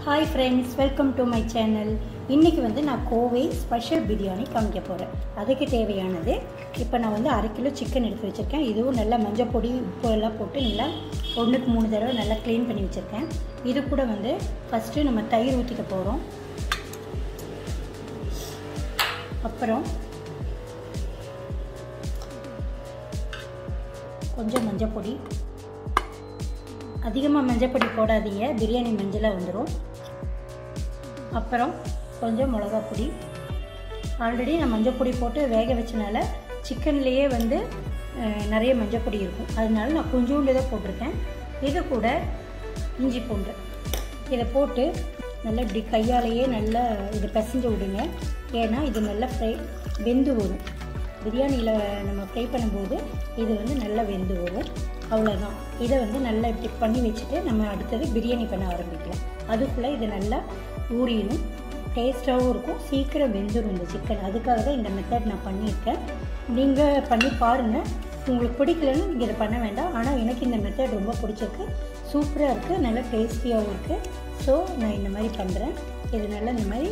hi friends welcome to my channel இன்றைக்கி வந்து நான் கோவை ஸ்பெஷல் பிரியாணி காமிக்க போகிறேன் அதுக்கு தேவையானது இப்போ நான் வந்து அரை கிலோ சிக்கன் எடுத்து வச்சுருக்கேன் இதுவும் நல்லா மஞ்சள் பொடி உப்பு எல்லாம் போட்டு நல்லா ஒன்றுக்கு மூணு தடவை நல்லா க்ளீன் பண்ணி வச்சுருக்கேன் இது கூட வந்து ஃபஸ்ட்டு நம்ம தயிர் ஊற்றிக்க போகிறோம் அப்புறம் கொஞ்சம் மஞ்சள் பொடி அதிகமாக மஞ்சள் பொடி போடாதீங்க பிரியாணி மஞ்சளாக வந்துடும் அப்புறம் கொஞ்சம் மிளகா பொடி ஆல்ரெடி நான் மஞ்சள் பொடி போட்டு வேக வச்சனால சிக்கன்லேயே வந்து அஹ், நிறைய மஞ்சள் பொடி இருக்கும் அதனால நான் கொஞ்சோண்டு தான் போட்டிருக்கேன் இது கூட இஞ்சி பூண்டு இதை போட்டு நல்லா இப்படி கையாலேயே நல்லா இதை பிசைஞ்சு விடுங்க ஏன்னா இது நல்லா ஃப்ரை வெந்து வரும் பிரியாணியில் நம்ம ஃப்ரை பண்ணும்போது இது வந்து நல்லா வெந்து வரும் அவ்வளோதான் இதை வந்து நல்லா இப்படி பண்ணி வச்சுட்டு நம்ம அடுத்தது பிரியாணி பண்ண ஆரம்பிக்கலாம் அதுக்குள்ளே இது நல்லா ஊறிடும் டேஸ்ட்டாகவும் இருக்கும் சீக்கிரம் வெந்துடும் இந்த சிக்கன் அதுக்காக தான் இந்த மெத்தட் நான் பண்ணியிருக்கேன் நீங்கள் பண்ணி பாருங்கள் உங்களுக்கு பிடிக்கலன்னு நீங்கள் இதை பண்ண வேண்டாம் ஆனால் எனக்கு இந்த மெத்தட் ரொம்ப பிடிச்சிருக்கு சூப்பராக இருக்குது நல்லா டேஸ்டியாகவும் இருக்குது ஸோ நான் இந்த மாதிரி பண்ணுறேன் இது நல்லா இந்த மாதிரி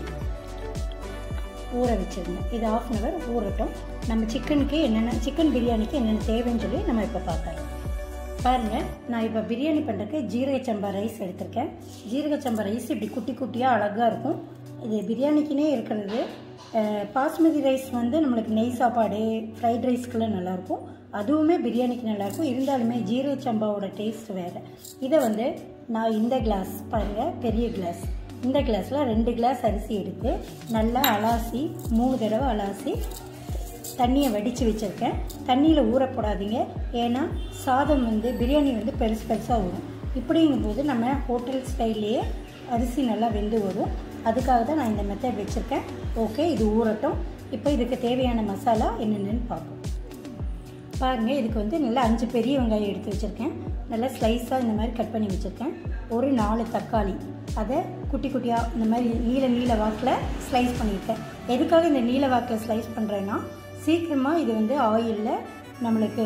ஊற வச்சிருந்தேன் இது ஆஃப் அன் ஹவர் ஊறட்டும் நம்ம சிக்கனுக்கு என்னென்ன சிக்கன் பிரியாணிக்கு என்னென்ன தேவைன்னு சொல்லி நம்ம இப்போ பார்க்கலாம் பாருங்கள் நான் இப்போ பிரியாணி பண்ணுறதுக்கு ஜீரக சம்பா ரைஸ் எடுத்திருக்கேன் ஜீரக சம்பா ரைஸ் இப்படி குட்டி குட்டியாக அழகாக இருக்கும் இது பிரியாணிக்குனே இருக்கிறது அஹ், பாஸ்மதி ரைஸ் வந்து நம்மளுக்கு நெய் சாப்பாடு ஃப்ரைட் ரைஸ்க்கெல்லாம் நல்லாயிருக்கும் அதுவுமே பிரியாணிக்கு நல்லாயிருக்கும் இருந்தாலுமே ஜீரக சம்பாவோட டேஸ்ட் வேறு இதை வந்து நான் இந்த கிளாஸ் பாருங்கள் பெரிய கிளாஸ் இந்த கிளாஸில் ரெண்டு கிளாஸ் அரிசி எடுத்து நல்லா அலாசி மூணு தடவை அலாசி தண்ணியை வடித்து வச்சுருக்கேன் தண்ணியில் ஊற போடாதீங்க ஏன்னா சாதம் வந்து பிரியாணி வந்து பெருசு பெருசாக வரும் இப்படிங்கும்போது நம்ம ஹோட்டல் ஸ்டைல்லையே அரிசி நல்லா வெந்து வரும் அதுக்காக தான் நான் இந்த மெத்தட் வச்சுருக்கேன் ஓகே இது ஊறட்டும் இப்போ இதுக்கு தேவையான மசாலா என்னென்னு பார்ப்போம் பாருங்கள் இதுக்கு வந்து நல்லா அஞ்சு பெரிய வெங்காயம் எடுத்து வச்சுருக்கேன் நல்லா ஸ்லைஸாக இந்த மாதிரி கட் பண்ணி வச்சுருக்கேன் ஒரு நாலு தக்காளி அதை குட்டி குட்டியாக இந்த மாதிரி நீல நீல வாக்கில் ஸ்லைஸ் பண்ணியிருக்கேன் எதுக்காக இந்த நீல வாக்கில் ஸ்லைஸ் பண்ணுறேன்னா சீக்கிரமாக இது வந்து ஆயிலில் நம்மளுக்கு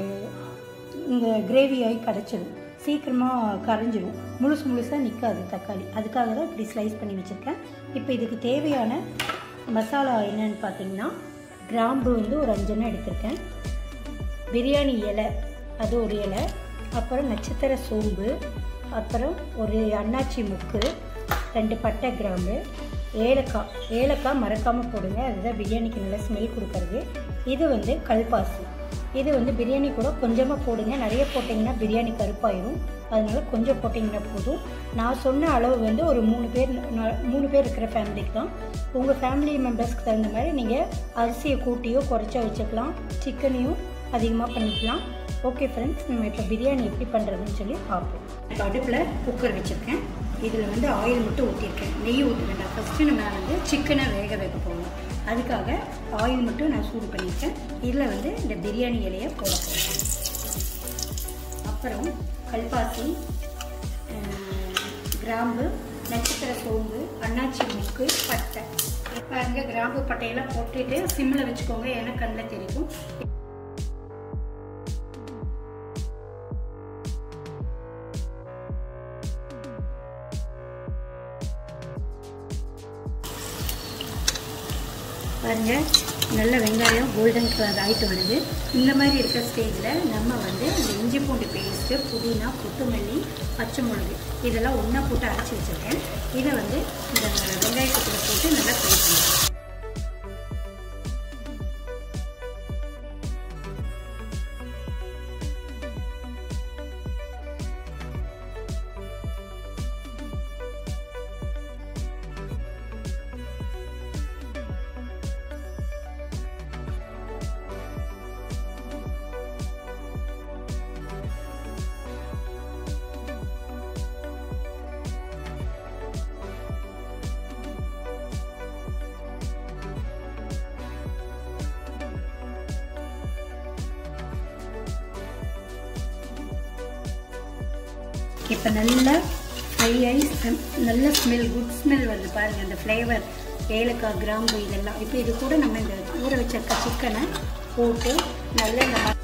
இந்த கிரேவி ஆகி கிடச்சிடும் சீக்கிரமாக கரைஞ்சிடும் முழுசு முழுசாக நிற்காது தக்காளி அதுக்காக தான் இப்படி ஸ்லைஸ் பண்ணி வச்சுருக்கேன் இப்போ இதுக்கு தேவையான மசாலா என்னன்னு பார்த்தீங்கன்னா கிராம்பு வந்து ஒரு அஞ்செண்ணம் எடுத்திருக்கேன் பிரியாணி இலை அது ஒரு இலை அப்புறம் நட்சத்திர சோம்பு அப்புறம் ஒரு அன்னாச்சி முக்கு ரெண்டு பட்டை கிராம்பு ஏலக்காய் ஏலக்காய் மறக்காமல் போடுங்க அதுதான் பிரியாணிக்கு நல்ல ஸ்மெல் கொடுக்கறது இது வந்து கல்பாசி இது வந்து பிரியாணி கூட கொஞ்சமாக போடுங்க நிறைய போட்டிங்கன்னா பிரியாணி கருப்பாயிரும் அதனால கொஞ்சம் போட்டிங்கன்னா போதும் நான் சொன்ன அளவு வந்து ஒரு மூணு பேர் நா- மூணு பேர் இருக்கிற ஃபேமிலிக்கு தான் உங்கள் ஃபேமிலி மெம்பர்ஸ்க்கு தகுந்த மாதிரி நீங்கள் அரிசியை கூட்டியோ குறைச்சோ வச்சுக்கலாம் சிக்கனையும் அதிகமாக பண்ணிக்கலாம் ஓகே ஃப்ரெண்ட்ஸ் நம்ம இப்போ பிரியாணி எப்படி பண்ணுறதுன்னு சொல்லி பார்ப்போம் இப்போ அடுப்பில் குக்கர் வச்சுருக்கேன் இதில் வந்து ஆயில் மட்டும் ஊற்றிருக்கேன் நெய் ஊற்ற வேண்டாம் ஃபஸ்ட்டு நம்ம வந்து சிக்கனை வேக வைக்க போகணும் அதுக்காக ஆயில் மட்டும் நான் சூடு பண்ணியிருக்கேன் இதில் வந்து இந்த பிரியாணி இலையை போட போகிறேன் அப்புறம் கல்பாசி அஹ், கிராம்பு நட்சத்திர சோம்பு அன்னாச்சி முக்கு பட்டை பாருங்க கிராம்பு பட்டையெல்லாம் போட்டுட்டு சிம்மில் வச்சுக்கோங்க ஏன்னா கண்ணில் தெரியும் பாருங்க நல்ல வெங்காயம் கோல்டன் கலர் ஆகிட்டு வருது இந்த மாதிரி இருக்கிற ஸ்டேஜில் நம்ம வந்து இந்த இஞ்சி பூண்டு பேஸ்ட்டு புதினா கொத்தமல்லி பச்சை மிளகு இதெல்லாம் ஒன்றா போட்டு அரைச்சி வச்சுருக்கேன் இதை வந்து இந்த வெங்காயத்துக்குள்ள போட்டு நல்லா ஃப்ரை பண்ணுறேன் இப்போ நல்லா ஃப்ரை ஆகி ஸ்மெல் நல்ல ஸ்மெல் குட் ஸ்மெல் வருது பாருங்கள் அந்த ஃப்ளேவர் ஏலக்காய் கிராம்பு இதெல்லாம் இப்போ இது கூட நம்ம இந்த ஊற வச்சிருக்க சிக்கனை போட்டு நல்லா இந்த ம-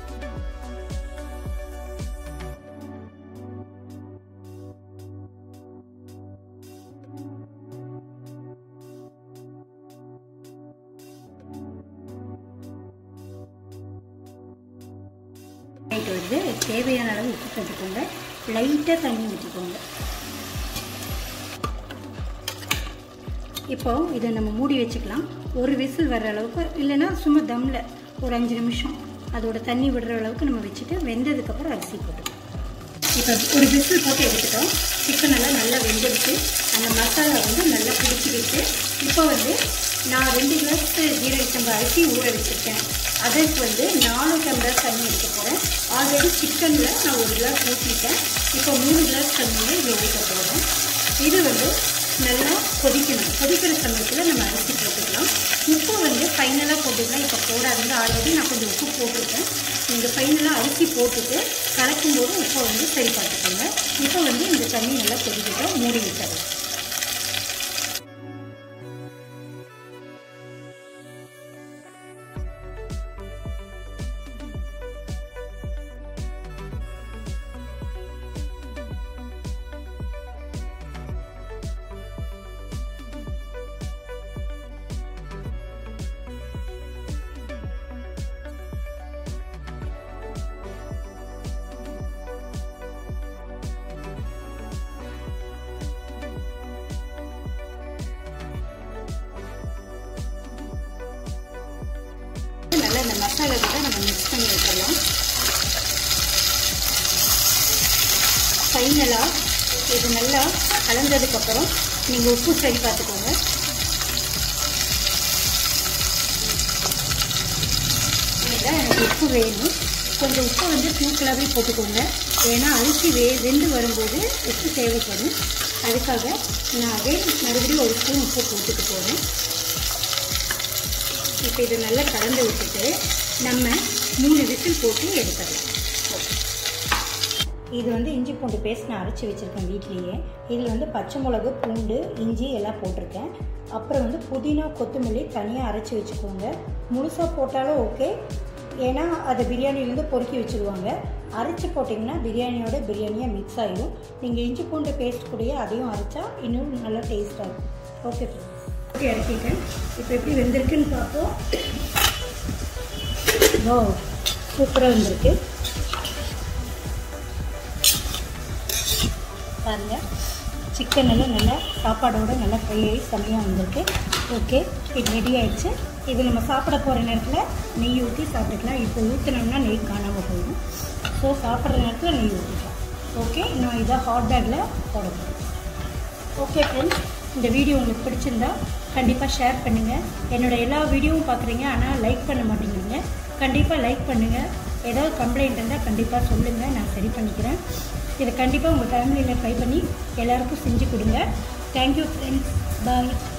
ஆகிட்டு வருது தேவையான அளவு உப்பு போட்டுக்கோங்க லைட்டாக தண்ணி ஊற்றிக்கோங்க இப்போ இதை நம்ம மூடி வச்சுக்கலாம் ஒரு விசில் வர்ற அளவுக்கு இல்லைன்னா சும்மா தம்மில் ஒரு அஞ்சு நிமிஷம் அதோட தண்ணி விடுற அளவுக்கு நம்ம வச்சுட்டு வெந்ததுக்கப்புறம் அரிசி போட்டுக்கலாம் இப்போ ஒரு விசில் போட்டு எடுத்துட்டோம் சிக்கன் எல்லாம் நல்லா வெந்துடுச்சு அந்த மசாலா வந்து நல்லா பிடிச்சி விட்டு இப்போ வந்து நான் ரெண்டு கிளாஸ் ஜீரக சம்பா அரிசி ஊற வச்சுருக்கேன் அதற்கு வந்து நாலு டம்ளர் தண்ணி எடுக்க போகிறேன் ஆல்ரெடி சிக்கனில் நான் ஒரு கிளாஸ் ஊற்றிட்டேன் இப்போ மூணு கிளாஸ் தண்ணியை இதில் ஊற்ற போகிறேன் இது வந்து நல்லா கொதிக்கணும் கொதிக்கிற சமயத்தில் நம்ம அரிசி போட்டுக்கலாம் உப்பு வந்து ஃபைனலாக போட்டுக்கலாம் இப்போ போடாதுங்க ஆல்ரெடி நான் கொஞ்சம் உப்பு போட்டிருக்கேன் நீங்கள் ஃபைனலாக அரிசி போட்டுட்டு கலக்கும்போது உப்பை வந்து சரி பார்த்துக்கோங்க இப்போ வந்து இந்த தண்ணி நல்லா கொதிக்கிட்டோம் மூடி விட்டுறேன் நல்லா இந்த மசாலா கூட நம்ம மிக்ஸ் பண்ணி வச்சிடலாம் ஃபைனலாக இது நல்லா கலந்ததுக்கப்புறம் நீங்கள் உப்பு சரி பார்த்துக்கோங்க இதுதான் எனக்கு உப்பு வேணும் கொஞ்சம் உப்பு வந்து தூக்கலாகவே போட்டுக்கோங்க ஏன்னா அரிசி வே வெந்து வரும்போது உப்பு தேவைப்படும் அதுக்காக நான் அதே மறுபடியும் ஒரு ஸ்பூன் உப்பு போட்டுட்டு போகிறேன் இப்போ இதை நல்லா கலந்து விட்டுட்டு நம்ம மூணு விசில் போட்டு எடுத்துடலாம் இது வந்து இஞ்சி பூண்டு பேஸ்ட் நான் அரைச்சி வச்சுருக்கேன் வீட்லேயே இதில் வந்து பச்சை மிளகு பூண்டு இஞ்சி எல்லாம் போட்டிருக்கேன் அப்புறம் வந்து புதினா கொத்தமல்லி தனியாக அரைச்சி வச்சுக்கோங்க முழுசாக போட்டாலும் ஓகே ஏன்னா அதை பிரியாணிலேருந்து பொறுக்கி வச்சுருவாங்க அரைச்சி போட்டிங்கன்னா பிரியாணியோட பிரியாணியாக மிக்ஸ் ஆகிடும் நீங்கள் இஞ்சி பூண்டு பேஸ்ட் கூடயே அதையும் அரைச்சா இன்னும் நல்லா டேஸ்ட்டாக இருக்கும் ஓகே ஃப்ரெண்ட்ஸ் ஓகே இறக்கிட்டேன் இப்போ எப்படி வெந்திருக்குன்னு பார்ப்போம் ஓ சூப்பராக வந்திருக்கு பாருங்கள் சிக்கன் எல்லாம் நல்லா சாப்பாடோட நல்லா ஃப்ரை ஆகி செம்மையாக வந்திருக்கு ஓகே இது ரெடி ஆயிடுச்சு இது நம்ம சாப்பிட போகிற நேரத்தில் நெய் ஊற்றி சாப்பிட்டுக்கலாம் இப்போ ஊற்றினோம்னா நெய் காணாமல் போயிடும் ஸோ சாப்பிட்ற நேரத்தில் நெய் ஊற்றிக்கலாம் ஓகே நான் இதை ஹாட் பேக்கில் போட போகிறேன் ஓகே ஃப்ரெண்ட்ஸ் இந்த வீடியோ உங்களுக்கு பிடிச்சிருந்தா கண்டிப்பாக ஷேர் பண்ணுங்கள் என்னோட எல்லா வீடியோவும் பார்க்குறீங்க ஆனால் லைக் பண்ண மாட்டேங்கிறீங்க கண்டிப்பாக லைக் பண்ணுங்கள் ஏதாவது கம்ப்ளைண்ட் இருந்தால் கண்டிப்பாக சொல்லுங்கள் நான் சரி பண்ணிக்கிறேன் இதை கண்டிப்பாக உங்கள் ஃபேமிலியில் ட்ரை பண்ணி எல்லாருக்கும் செஞ்சு கொடுங்க தேங்க்யூ ஃப்ரெண்ட்ஸ் பாய்